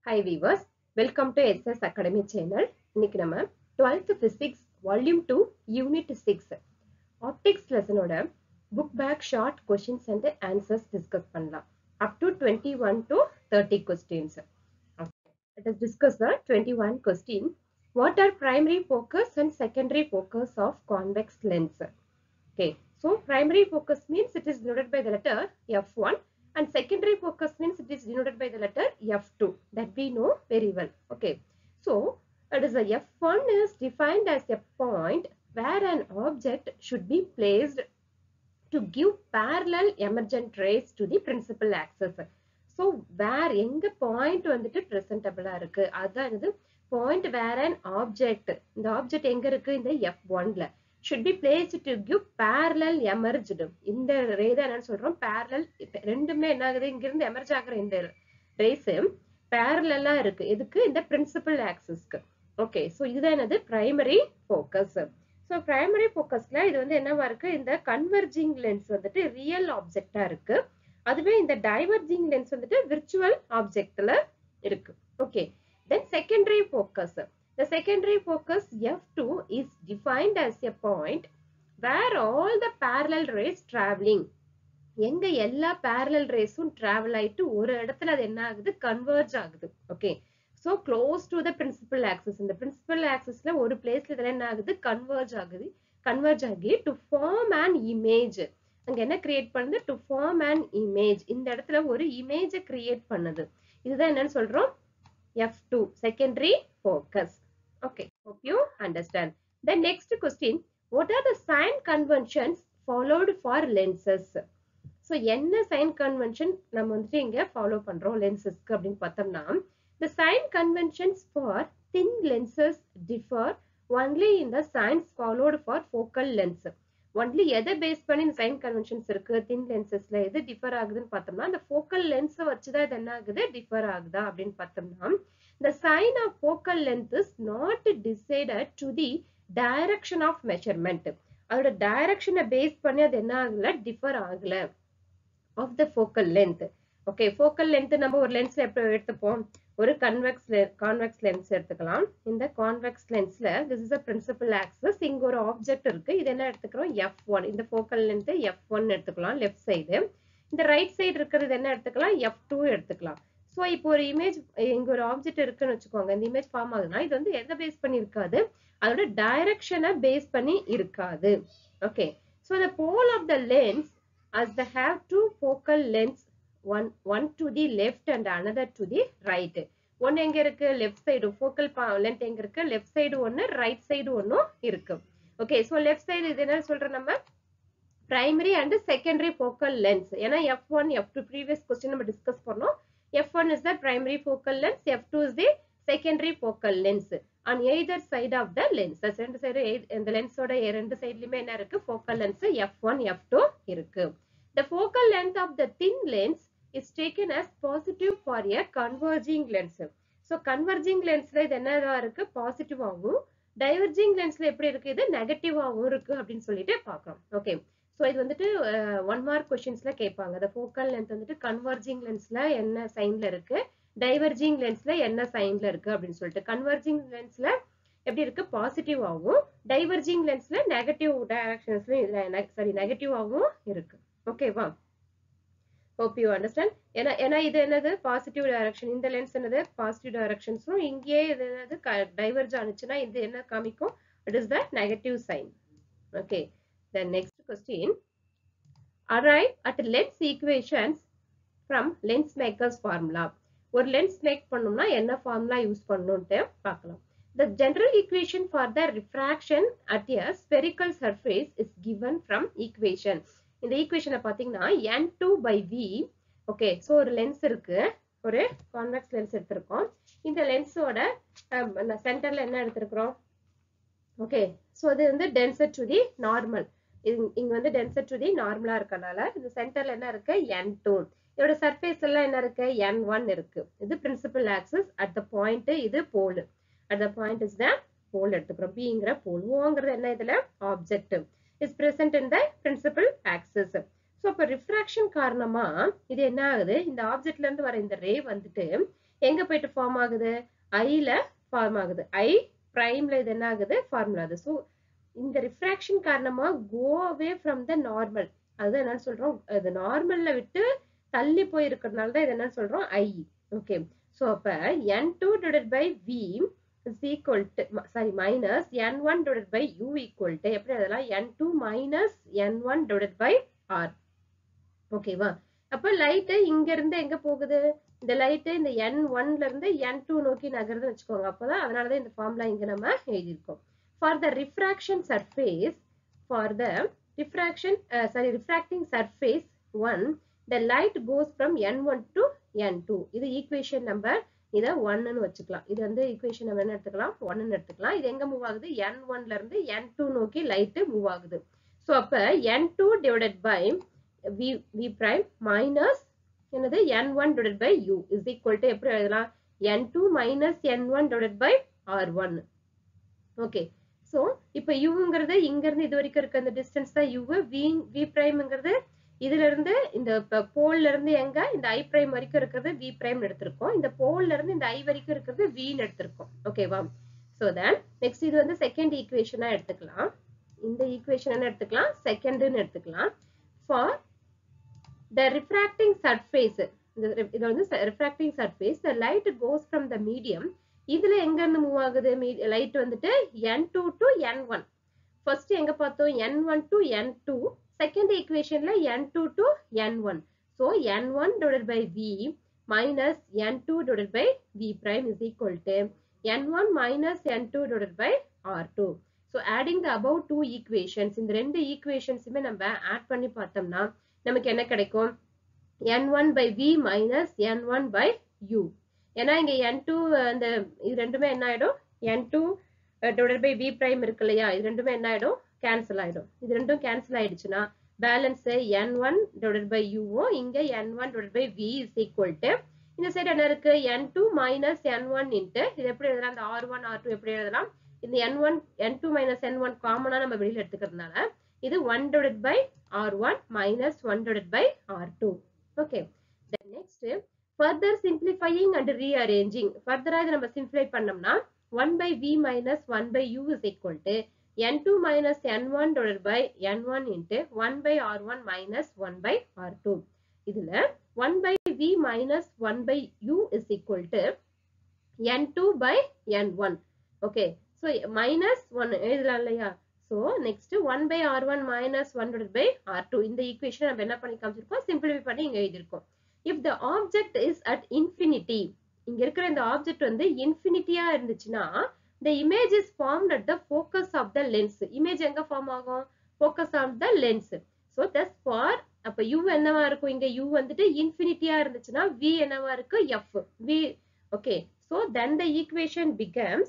High viewers welcome to SS academy channel இன்னைக்கு நம்ம twelfth physics volume two unit six optics லெசனோட book back short questions and answers discuss பண்ணலாம் up to twenty one to thirty questions Let us discuss the 21 question. What are primary focus and secondary focus of convex lens? Okay, so primary focus means it is denoted by the letter F1 and secondary focus means it is denoted by the letter F2 that we know very well. Okay, so it is a F1 is defined as a point where an object should be placed to give parallel emergent rays to the principal axis. So where எங்க point வந்துட்டு ப்ரெசன்டபிளா இருக்கு அதான் இது point where and object இந்த object எங்க இருக்கு இந்த எஃப் ஒன்ல should be place to give parallel emerged இந்த ரே தான் என்னன்னு சொல்றோம் பேரலல் ரெண்டுமே என்ன ஆகுது இங்க இருந்து எமர்ஜ் ஆகுற இந்த ரேஸ் பேரலா இருக்கு எதுக்கு இந்த பிரின்சிபல் ஆக்சிஸ்க்கு ஓகே ஸோ இதுதான் என்னது பிரைமரி ஃபோக்கஸ் ஸோ பிரைமரி ஃபோக்கஸ்ல இது வந்து என்னவா இருக்கு இந்த கன்வர்ஜிங் லென்ஸ் வந்துட்டு ரியல் ஆப்ஜெக்டா இருக்கு அதுவே இந்த டைவர்ஜிங் லென்ஸ் வந்துட்டு விர்ச்சுவல் ஆப்ஜெக்ட்ல இருக்கு okay then secondary focus the secondary focus F two is defined as a point where all the parallel rays traveling எங்க எல்லா பேரலல் ரேஸும் டிராவல் ஆயிட்டு ஒரு இடத்துல அது என்ன ஆகுது கன்வர்ஜ் ஆகுது okay so close to the principal axis இந்த பிரின்சிபல் ஆக்சிஸ்ல ஒரு பிளேஸ்ல இதெல்லாம் என்ன ஆகுது கன்வர்ஜ் ஆகுது கன்வர்ஜ் ஆகி டு ஃபார்ம் அண்ட் இமேஜ் அங்க என்ன கிரியேட் பண்ணுது டு ஃபார்ம் அண்ட் இமேஜ் இந்த இடத்துல ஒரு இமேஜை கிரியேட் பண்ணுது இதுதான் என்னன்னு சொல்றோம் F two secondary focus okay hope you understand the next question what are the sign conventions followed for lenses so என்ன சைன் கன்வென்ஷன் நம்ம வந்துட்டு இங்க ஃபாலோ பண்றோம் லென்சஸ்க்கு அப்படின்னு பார்த்தோம்னா the sign conventions for thin lenses differ only in the signs followed for focal length only எதை base பண்ணி இந்த சைன் கன்வென்ஷன்ஸ் இருக்கு தின் லென்சஸ்ல எது டிஃபர் ஆகுதுன்னு பார்த்தோம்னா அந்த ஃபோக்கல் லென்ஸை வச்சுதான் இது என்ன ஆகுது டிஃபர் ஆகுதா அப்படின்னு பார்த்தோம்னா the sign of focal length is not decided to the direction of measurement அதோட டைரக்ஷனை பேஸ் பண்ணி அது என்ன ஆகல டிஃபர் ஆகல of the focal length okay focal length நம்ம ஒரு லென்ஸ்ல எப்படி எடுத்துப்போம் ஒரு கன்வெக்ஸ் கான்வெக்ஸ் லென்ஸ் எடுத்துக்கலாம் இந்த கான்வெக்ஸ் லென்ஸ்ல this is a principal axis இங்க ஒரு ஆப்ஜெக்ட் இருக்கு இது என்ன எடுத்துக்கிறோம் எஃப் ஒன் இந்த ஃபோக்கல் லென்த் எஃப் ஒன் எடுத்துக்கலாம் லெஃப்ட் சைடு இந்த ரைட் சைடு இருக்கிறது என்ன எடுத்துக்கலாம் எஃப் டூ எடுத்துக்கலாம் ஸோ இப்போ ஒரு இமேஜ் இங்க ஒரு ஆப்ஜெக்ட் இருக்குன்னு வச்சுக்கோங்க இந்த இமேஜ் ஃபார்ம் ஆகுதுன்னா இது வந்து எதை பேஸ் பண்ணி இருக்காது அதோட டைரக்ஷனை பேஸ் பண்ணி இருக்காது okay so the pole of the lens as they have two focal lengths one one to the left and another to the right ஒன்னு எங்க இருக்கு லெஃப்ட் சைடு ஃபோக்கல் லென்த் எங்க இருக்கு லெஃப்ட் சைடு ஒன்னு ரைட் சைடு ஒன்னும் இருக்கு okay so left side இது என்ன சொல்றோம் நம்ம primary and secondary focal lens ஏன்னா F one F two previous question நம்ம டிஸ்கஸ் பண்ணோம் F one is the primary focal lens F two is the secondary focal lens on either side of the lens ரெண்டு சைடு இந்த லென்ஸோட ரெண்டு சைட்லயுமே என்ன இருக்கு focal lens F one F two இருக்கு The focal length of the thin lens is taken as positive for a converging lens. So converging lensல இது என்னவா இருக்கு பாசிட்டிவாகவும் டைவர்ஜிங் லென்ஸ்ல எப்படி இருக்கு இது நெகட்டிவாகவும் இருக்கு அப்படின்னு சொல்லிட்டு பார்க்கலாம் ஓகே ஸோ இது வந்துட்டு ஒன் மார்க் கொஸ்டின்ஸ்ல கேட்பாங்க அந்த ஃபோக்கல் லென்த் வந்துட்டு கன்வர்ஜிங் லென்ஸ்ல என்ன சைன்ல இருக்கு டைவர்ஜிங் லென்ஸ்ல என்ன சைன்ல இருக்கு அப்படின்னு சொல்லிட்டு கன்வர்ஜிங் லென்ஸ்ல எப்படி இருக்கு பாசிட்டிவாகவும் டைவர்ஜிங் லென்ஸ்ல நெகட்டிவ் டைரக்ஷன்ஸ்ல சாரி நெகட்டிவாகவும் இருக்கு ஓகேவா ஹோப் யூ அண்டர்ஸ்டாண்ட் ஏன்னா ஏன்னா இது என்னது பாசிட்டிவ் டைரக்ஷன் இந்த லென்ஸ் என்னது பாசிட்டிவ் டைரக்ஷன்ஸும் இங்கேயே இது என்னது டைவர்ஜ் ஆனிச்சுன்னா இது என்ன காமிக்கும் it is the negative sign okay the next question arrive at lens equations from lens makers formula ஒரு லென்ஸ் மேக் பண்ணோம்னா என்ன ஃபார்முலா யூஸ் பண்ணணும்ட்டு பார்க்கலாம் The general equation for the refraction at a spherical surface is given from equation. இந்த ஈக்குவேஷனை பார்த்தீங்கன்னா N two by V okay so ஒரு lens இருக்கு ஒரு கான்வெக்ஸ் லென்ஸ் எடுத்திருக்கோம் இந்த லென்ஸோட சென்டர்ல என்ன எடுத்திருக்கிறோம் ஓகே ஸோ இது வந்து டென்சர் டு தி நார்மல் இங்க வந்து டென்சர் டு தி நார்மலா இருக்கனால இந்த சென்டர்ல என்ன இருக்கு என் டூ இதோட சர்ஃபேஸ் எல்லாம் என்ன இருக்கு என் ஒன் இருக்கு இது principal axis at the point இது pole at the point is the pole எடுத்துக்கிறோம் பிங்கிற போல் ஓங்கிறது என்ன இதுல object is present in the principal axis so அப்போ ரிஃப்ராக்ஷன் காரணமா இது என்ன ஆகுது இந்த ஆப்ஜெக்ட்ல இருந்து வர இந்த ரே வந்துட்டு எங்க போயிட்டு ஃபார்ம் ஆகுது ஐல ஃபார்ம் ஆகுது ஐ பிரைம்ல இது என்ன ஆகுது ஃபார்முலா அது ஸோ இந்த ரிஃப்ராக்ஷன் காரணமா கோ அவே ஃப்ரம் த நார்மல் அதுதான் என்னன்னு சொல்றோம் அது நார்மல்ல விட்டு தள்ளி போய் இருக்கிறதுனால தான் இது என்னன்னு சொல்றோம் ஐ ஓகே ஸோ அப்ப N two divide by we is equal to sorry minus N one divide by U equal to எப்படி அதெல்லாம் N two minus N one divide by R ஓகேவா அப்ப லைட்டு இங்க இருந்து எங்க போகுது இந்த லைட்டு இந்த என் ஒன்ல இருந்து என் டூ நோக்கி நகருதுன்னு வச்சுக்கோங்க அப்பதான் அதனாலதான் இந்த ஃபார்முலா இங்க நம்ம எழுதியிருக்கோம் for the refraction surface for the refraction sorry refracting surface one the light goes from N one to N two இது ஈக்குவேஷன் நம்பர் இதை ஒன்னு வச்சுக்கலாம் இது வந்து ஈக்குவேஷன் நம்ம என்ன எடுத்துக்கலாம் ஒன்னு எடுத்துக்கலாம் இது எங்க மூவ் ஆகுது என் ஒன்ல இருந்து என் டூ நோக்கி லைட்டு மூவ் ஆகுது ஸோ அப்ப N two divided by V V prime minus என்னது N one divide by you is equal to எப்படி எழுதலாம் N two minus N one divide by R one okay so இப்போ யூங்கிறது இங்க இருந்து இது வரைக்கும் இருக்க இந்த டிஸ்டன்ஸ் தான் யூ வி வி பிரைம்ங்கிறது இதுல இருந்து இந்த போல்ல இருந்து எங்க இந்த ஐ பிரைம் வரைக்கும் இருக்கிறது வி பிரைம் எடுத்திருக்கோம் இந்த போல்ல இருந்து இந்த ஐ வரைக்கும் இருக்கிறது வின்னு எடுத்திருக்கோம் ஓகேவா ஸோ தென் நெக்ஸ்ட் இது வந்து செகண்ட் ஈக்குவேஷனா எடுத்துக்கலாம் இந்த ஈக்குவேஷன் என்ன எடுத்துக்கலாம் செகண்ட்னு எடுத்துக்கலாம் ஃபார் த ரிஃப்ராக்டிங் சர்ஃபேஸ் இது வந்து refracting surface the light goes from the medium இதுல எங்க இருந்து மூவ் ஆகுது லைட் வந்துட்டு N two to N one first எங்க பார்த்தோம் N one to N two second ஈக்குவேஷன்ல N two to N one so N one divide by we minus N two divide by we prime is equal to N one minus N two divide by R two so adding the above two equations இந்த ரெண்டு ஈக்குவேஷன்ஸுமே நம்ம add பண்ணி பார்த்தோம்னா நமக்கு என்ன கிடைக்கும் N one by we minus N one by U ஏன்னா இங்க என் டூ அந்த இது ரெண்டுமே என்ன ஆயிடும் N two divide by we prime இருக்கு இல்லையா இது ரெண்டுமே என்ன ஆயிடும் கேன்சல் ஆயிடும் இது ரெண்டும் கேன்சல் ஆயிடுச்சுன்னா balance N one divide by யூவும் இங்க N one divide by we is equal to இந்த சைடு என்ன இருக்கு N two minus N one into இது எப்படி எழுதலாம் அந்த ஆர் ஒன் ஆர் டூ எப்படி எழுதலாம் இந்த N one N two minus N one காமனா நம்ம வெளியில எடுத்துக்கிறதுனால இது one divide by R one minus one divide by R two okay next further simplifying and rearranging ஃபர்தரா இதை நம்ம சிம்பிளை பண்ணோம்னா one by we minus one by you is equal to n2 minus n1 divided by n1 into 1 by r1 minus 1 by r2 இதுல 1 by v minus 1 by u is equal to n2 by n1 okay so minus 1 எழுதலாம் இல்லையா so next 1 by r1 minus 1 divided by r2 இந்த equation நம்ம என்ன பண்ணி காமிச்சிருக்கோம் simplify பண்ணி இங்க எழுதிருக்கோம் if the object is at infinity இங்க இருக்கிற இந்த ஆப்ஜெக்ட் வந்து இன்ஃபினிட்டியா இருந்துச்சுன்னா the image is formed at the focus of the lens image எங்க ஃபார்ம் ஆகும் focus of the lens so thus for அப்ப u என்னவா இருக்கும் இங்க u வந்துட்டு இன்ஃபினிட்டியா இருந்துச்சுன்னா v என்னவா இருக்கு f v okay so then the equation becomes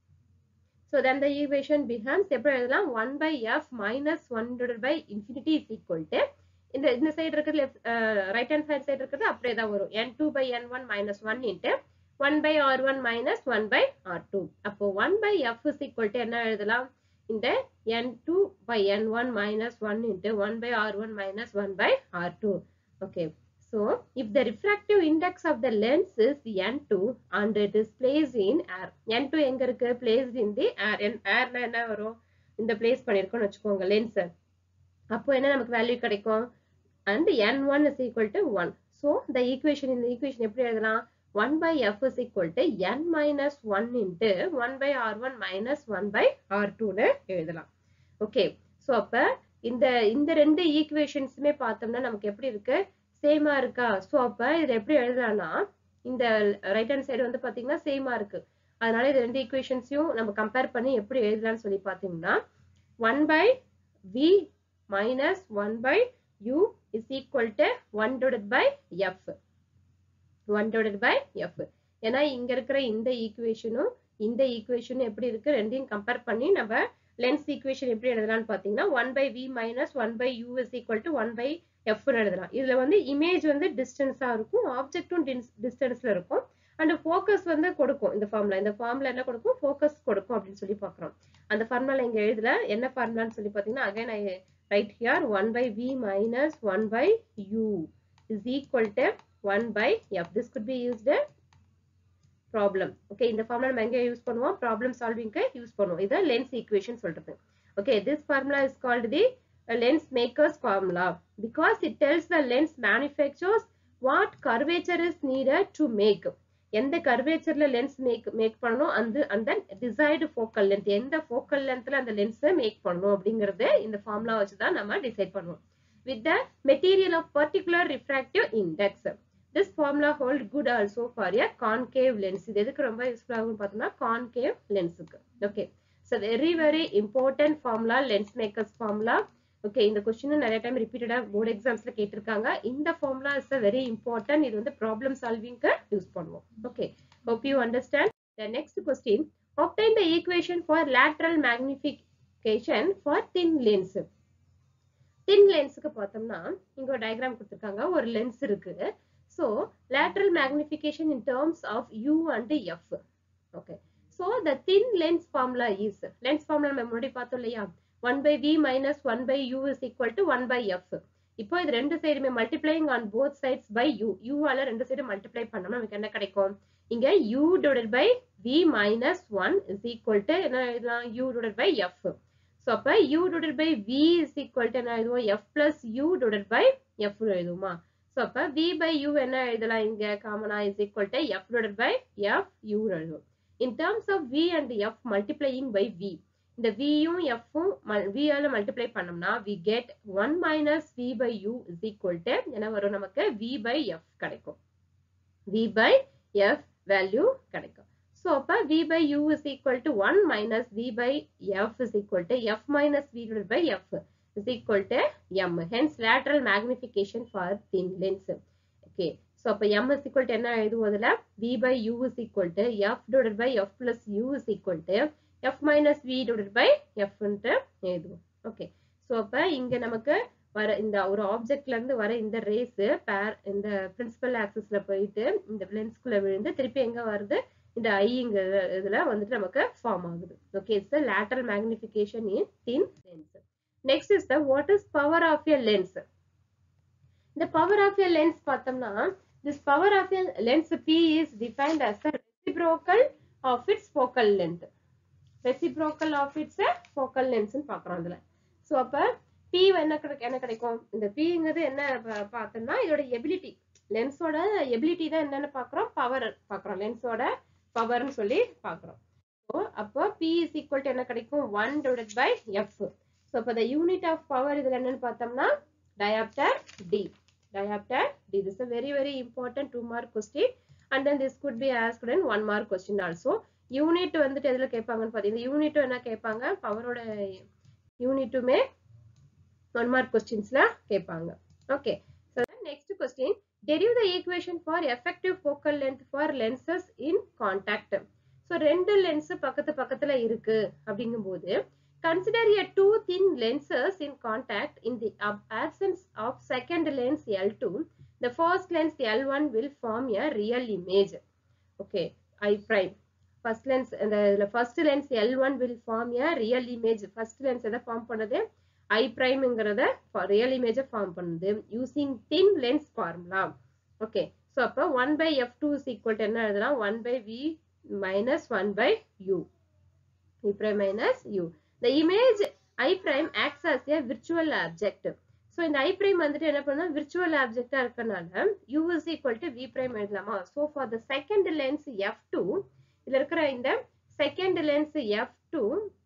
so then the equation becomes எப்படி எழுதலாம் 1 by f minus 1 divided by infinity is equal to இந்த இந்த சைடு இருக்கிறது ரைட் ஹேண்ட் சைடு சைடு இருக்கிறது அப்படியே தான் வரும் n2 by n1 minus 1 into 1 by r1 minus 1 by r2 அப்போ 1 by f is equal to என்ன எழுதலாம் இந்த n2 by n1 minus 1 into 1 by r1 minus 1 by r2 okay so if the refractive index of the lens is n2 and it is placed in air n2 எங்க இருக்கு placed in the air airல என்ன வரும் இந்த place பண்ணிருக்கோம்னு வச்சுக்கோங்க lens அப்போ என்ன நமக்கு value கிடைக்கும் and n1 is equal to 1 so the equation இந்த equation எப்படி எழுதலாம் 1 by f is equal to n minus 1 into 1 by r1 minus 1 by r2 னு எழுதலாம் ஓகே சோ அப்ப இந்த இந்த ரெண்டு ஈக்குவேஷன்ஸுமே பார்த்தோம்னா நமக்கு எப்படி இருக்கு சேமா இருக்கா சோ அப்ப இது எப்படி எழுதலாம்னா இந்த ரைட் ஹேண்ட் சைடு வந்து பாத்தீங்கன்னா சேமா இருக்கு அதனால இது ரெண்டு ஈக்குவேஷன்ஸையும் நம்ம கம்பேர் பண்ணி எப்படி எழுதலாம்னு சொல்லி பாத்தீங்கன்னா one by we minus one by u is equal to 1 divided by f 1 divided by f ஏன்னா இங்க இருக்கிற இந்த ஈக்குவேஷனும் இந்த ஈக்குவேஷனும் எப்படி இருக்கு ரெண்டையும் கம்பேர் பண்ணி நம்ம லென்ஸ் ஈக்குவேஷன் எப்படி எழுதலாம்னு பாத்தீங்கன்னா one by we minus one by you is equal to one by எஃப்னு எழுதலாம் இதுல வந்து இமேஜ் வந்து டிஸ்டன்ஸா இருக்கும் ஆப்ஜெக்டும் டிஸ்டன்ஸ்ல இருக்கும் அண்ட் ஃபோக்கஸ் வந்து கொடுக்கும் இந்த ஃபார்ம்ல இந்த ஃபார்ம்ல என்ன கொடுக்கும் ஃபோக்கஸ் கொடுக்கும் அப்படின்னு சொல்லி பாக்குறோம் அந்த ஃபார்முலா இங்க எழுதல என்ன ஃபார்முலான்னு சொல்லி பாத்தீங்கன்னா again I write here one by we minus one by you is equal to one by f this could be used problem okay இந்த ஃபார்முலா நம்ம எங்க யூஸ் பண்ணுவோம் ப்ராப்ளம் சால்விங்க்கு யூஸ் பண்ணுவோம் இதை லென்ஸ் ஈக்குவேஷன் சொல்றது okay this formula is called the lens makers formula because it tells the lens manufacturers what curvature is needed to make எந்த கர்வேச்சர்ல lens make make பண்ணணும் அந்த அந்த டிசைடு ஃபோக்கல் லென்த் எந்த focal லென்த்ல அந்த லென்ஸை மேக் பண்ணணும் அப்படிங்கறது இந்த ஃபார்முலா வச்சு தான் நம்ம டிசைட் பண்ணுவோம் with the material of particular refractive index this formula hold good also for a concave lens இது எதுக்கு ரொம்ப யூஸ்ஃபுல் ஆகும் பார்த்தோம்னா கான்கேவ் லென்ஸுக்கு okay so very very important formula lens makers formula okay இந்த கொஸ்டின் நிறைய டைம் ரிப்பீட்டடா போர்டு எக்ஸாம்ஸ்ல கேட்டிருக்காங்க இந்த ஃபார்முலா இஸ் வெரி இம்பார்ட்டன்ட் இது வந்து ப்ராப்ளம் சால்விங்க்கு யூஸ் பண்ணுவோம் okay hope you understand the next question obtain the equation for lateral magnification for thin lens thin லென்ஸுக்கு பார்த்தோம்னா இங்க ஒரு டயக்ராம் கொடுத்துருக்காங்க ஒரு லென்ஸ் இருக்கு so lateral magnification in terms of u and f okay so the thin lens formula is lens formula நம்ம முன்னாடி பார்த்தோம் இல்லையா one by we minus one by you is equal to one by f இப்போ இது ரெண்டு சைடுமே multiplying on both sides by u யூவால ரெண்டு சைடு மல்டிப்ளை பண்ணோம்னா நமக்கு என்ன கிடைக்கும் இங்க u divided by we minus one is equal to என்ன எழுதலாம் u divided by f so அப்ப u divided by we is equal to என்ன எழுதுவோம் f plus u divided by f எழுதுவோமா ஸோ அப்ப வி பை யூ என்ன எழுதலாம் இங்க காமனா is equal to f divided by f u எழுதுவோம் in terms of v and f multiplying by v இந்த வியும் எஃப்பும் வியால மல்டிப்ளை பண்ணோம்னா we get one minus v by you is equal to என்ன வரும் நமக்கு வி பை எஃப் கிடைக்கும் வி பை எஃப் வேல்யூ கிடைக்கும் ஸோ அப்போ v by you is equal to one minus v by f is equal to f minus v by f is equal to m hence lateral magnification for thin lens okay so அப்போ m is equal to என்ன எழுதுவோம் அதில் v by you is equal to f divide by f plus u is equal to f minus v divide by எஃப்ன்ட்டு எழுதுவோம் okay so அப்போ இங்கே நமக்கு வர இந்த ஒரு ஆப்ஜெக்ட்ல இருந்து வர இந்த ரேஸ் பேர் இந்த பிரின்சிபல் ஆக்சஸ்ல போயிட்டு இந்த லென்ஸ்குள்ள விழுந்து திருப்பி எங்க வருது இந்த ஐங்கிற இதுல வந்துட்டு நமக்கு ஃபார்ம் ஆகுது okay it's the lateral magnification in thin lens next is the what is power of a lens இந்த பவர் ஆஃப் எ லென்ஸ் பார்த்தோம்னா this power of a lens P is defined as the reciprocal of its focal length reciprocal of its focal லென்ஸ்னு பார்க்குறோம் அதில் so அப்போ B என்ன கிடைக்கும் என்ன கிடைக்கும் இந்த பிங்கிறது என்ன பார்த்தோம்னா இதோட எபிலிட்டி லென்ஸோட எபிலிட்டி தான் என்னன்னு பார்க்குறோம் பவர் பார்க்குறோம் லென்ஸோட பவர்னு சொல்லி பார்க்குறோம் ஸோ அப்போ பி இஸ் ஈக்குவல் டு என்ன கிடைக்கும் one divide by f so அப்போ த யூனிட் ஆஃப் பவர் இதில் என்னன்னு பார்த்தோம்னா diopter D diopter D this a very very important two mark question and then this could be asked in one mark question also unit வந்துட்டு எதுல கேட்பாங்கன்னு பார்த்தீங்கன்னா யூனிட்டும் என்ன கேட்பாங்க பவரோட யூனிட்டுமே one mark கொஸ்டின்ஸ்ல கேட்பாங்க okay so next question derive the equation for effective focal length for lenses in contact so ரெண்டு lens பக்கத்து பக்கத்துல இருக்கு அப்படிங்கும்போது consider a two thin lenses in contact in the absence of second lens L two the first lens L one will form a real image okay I prime first lens இந்த இதில் first lens L one will form a real image first lens எதை form பண்ணுது I பிரைம்ங்கிறத real இமேஜை form பண்ணுது using thin lens formula okay so அப்போ one by f two is equal to என்ன எழுதலாம் one by we minus one by u I prime minus u the image I prime acts as a virtual object so இந்த I prime வந்துட்டு என்ன பண்ணா virtual ஆப்ஜெக்டா இருக்கனால u is equal to v prime எழுதலாமா so for the second lens F two இதுல இருக்கிற இந்த second lens F two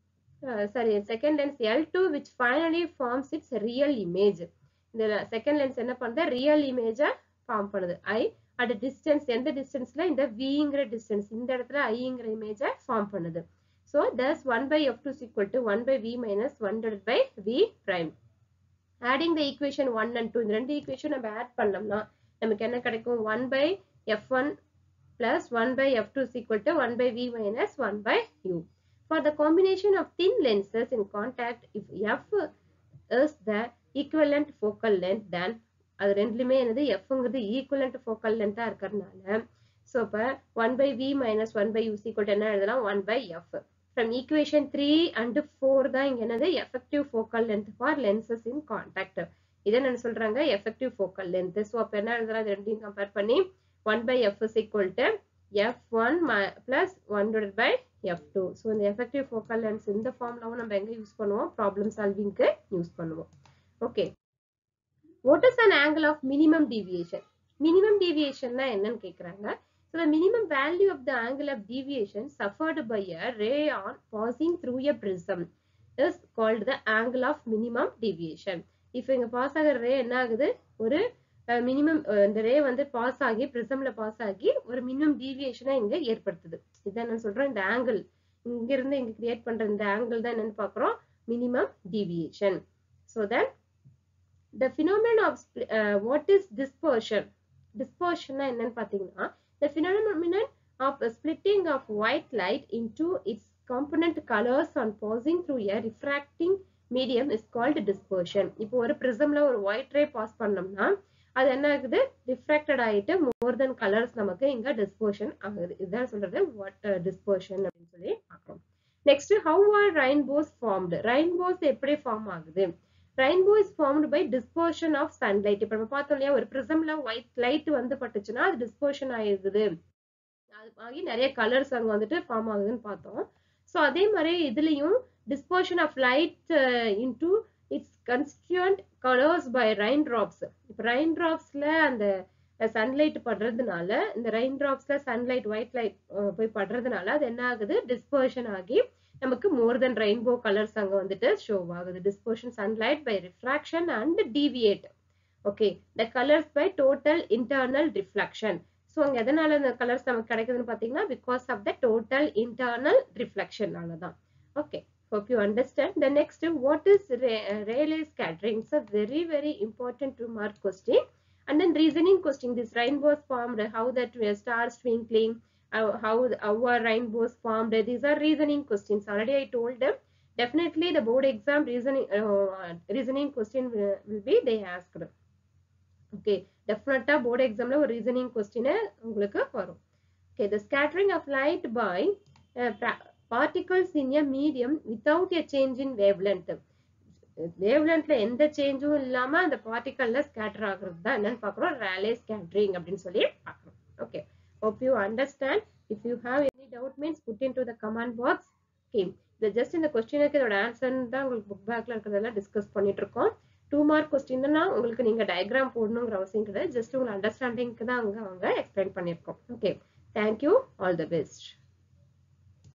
sorry second lens L two which finally forms its real image இந்த செகண்ட் லென்ஸ் என்ன பண்ணுது real இமேஜை form பண்ணுது I at distance எந்த டிஸ்டன்ஸ்ல இந்த விங்கிற டிஸ்டன்ஸ் இந்த இடத்துல ஐங்கிற இமேஜை ஃபார்ம் பண்ணுது so thus one by f two equal to one by we minus one divide by we prime adding the equation one and two இந்த ரெண்டு ஈக்குவேஷன் நம்ம ஆட் பண்ணோம்னா நமக்கு என்ன கிடைக்கும் one by f one plus 1 by f2 is equal to 1 by v minus 1 by u. For the combination of thin lenses in contact, if f is the equivalent focal length, then அது ரெண்டுலுமே என்னது எஃப்ங்கிறது equivalent focal லென்த்தா இருக்கிறதுனால so இப்போ one by we minus one by u is equal என்ன எழுதலாம் one by f from equation three and four தான் இங்க என்னது effective focal length for lenses in contact இதை என்ன சொல்றாங்க எஃபெக்டிவ் ஃபோக்கல் லென்த் ஸோ அப்போ என்ன எழுதலாம் இது ரெண்டையும் கம்பேர் பண்ணி 1 by f is equal to f one plus one divide by f two so இந்த எஃபெக்டிவ் ஃபோக்கல் லென்ஸ் இந்த ஃபார்ம்லாவும் நம்ம எங்கே யூஸ் பண்ணுவோம் ப்ராப்ளம் சால்விங்க்கு யூஸ் பண்ணுவோம் okay what is an angle of minimum deviation minimum டீவியேஷன்னா என்னன்னு கேட்குறாங்க so the minimum value of the angle of deviation suffered by a ray on passing through a prism is called the angle of minimum deviation இப்போ இங்கே pass ஆகிற ரே என்ன ஆகுது ஒரு minimum இந்த ரே வந்து பாஸ் ஆகி ப்ரிசம்ல பாஸ் ஆகி ஒரு மினிமம் டீவியேஷனை இங்க ஏற்படுத்துது இதான் நான் சொல்றேன் இந்த ஆங்கிள் இங்க இருந்து இங்க கிரியேட் பண்ற இந்த ஆங்கிள் தான் என்னன்னு பாக்குறோம் minimum deviation so then the phenomenon of what is dispersion டிஸ்பர்ஷன்னா என்னன்னு பாத்தீங்கன்னா the phenomenon of splitting of white light into its component colours on passing through a refracting medium is called dispersion இப்போ ஒரு ப்ரிசம்ல ஒரு white ரே pass பண்ணோம்னா அது என்ன ஆகுது ரிஃப்ராக்டட் ஆயிட்டு மோர் தென் கலர்ஸ் நமக்கு இங்க டிஸ்போஷன் ஆகுது இதுதான் சொல்றது வாட் டிஸ்போஷன் அப்படின்னு சொல்லி பார்க்கறோம் next how are rainbows formed rainbows எப்படி ஃபார்ம் ஆகுது rainbow is formed by dispersion of sunlight இப்போ நம்ம பார்த்தோம் இல்லையா ஒரு ப்ரிசம்ல ஒயிட் லைட் வந்து பட்டுச்சுன்னா அது டிஸ்போஷன் ஆயிருக்குது அது ஆகி நிறைய கலர்ஸ் அங்க வந்துட்டு ஃபார்ம் ஆகுதுன்னு பார்த்தோம் ஸோ அதே மாதிரி இதுலயும் dispersion of light into its constituent colours by rain drops இப்போ ரெயின் ட்ராப்ஸ்ல அந்த சன்லைட் படுறதுனால இந்த ரெயின் ட்ராப்ஸ்ல சன்லைட் ஒயிட் லைட் போய் படுறதுனால அது என்ன ஆகுது டிஸ்பர்ஷன் ஆகி நமக்கு மோர் தென் ரெயின்போ கலர்ஸ் அங்க வந்துட்டு ஷோ ஆகுது dispersion sunlight by refraction and deviate okay the colours by total internal reflection so அங்கே எதனால இந்த கலர்ஸ் நமக்கு கிடைக்குதுன்னு பார்த்தீங்கன்னா because of the total internal ரிஃப்ளெக்ஷனால தான் okay hope you understand the next what is Rayleigh scattering it's a very very important two mark question and then reasoning question this rainbows formed how that stars twinkling how how our rainbows formed these are reasoning questions already i told them definitely the board exam reasoning uh, reasoning question will, will be they asked okay definitely board examல ஒரு reasoning question உங்களுக்கு வரும் okay the scattering of light by uh, particles in a medium without a change in wavelength wavelengthல எந்த சேஞ்சும் இல்லாம அந்த பார்ட்டிகல்ல scatter ஆகுறது தான் என்னன்னு பாக்குறோம் ரேலே ஸ்கேட்டரிங் அப்படின்னு சொல்லி பாக்குறோம் okay hope you understand if you have any doubt means put into the comment box okay இது ஜஸ்ட் இந்த கொஸ்டினுக்கு இதோட ஆன்சர் தான் உங்களுக்கு புக் பேக்ல இருக்கிறதெல்லாம் டிஸ்கஸ் பண்ணிட்டு இருக்கோம் டூ மார்க் கொஸ்டின்னா உங்களுக்கு நீங்க டயக்ராம் போடணுங்கிற அவசியம் கிடையாது ஜஸ்ட் உங்க அண்டர்ஸ்டாண்டிங்க்கு தான் அங்க அவங்க எக்ஸ்பிளைன் பண்ணியிருக்கோம் okay thank you all the best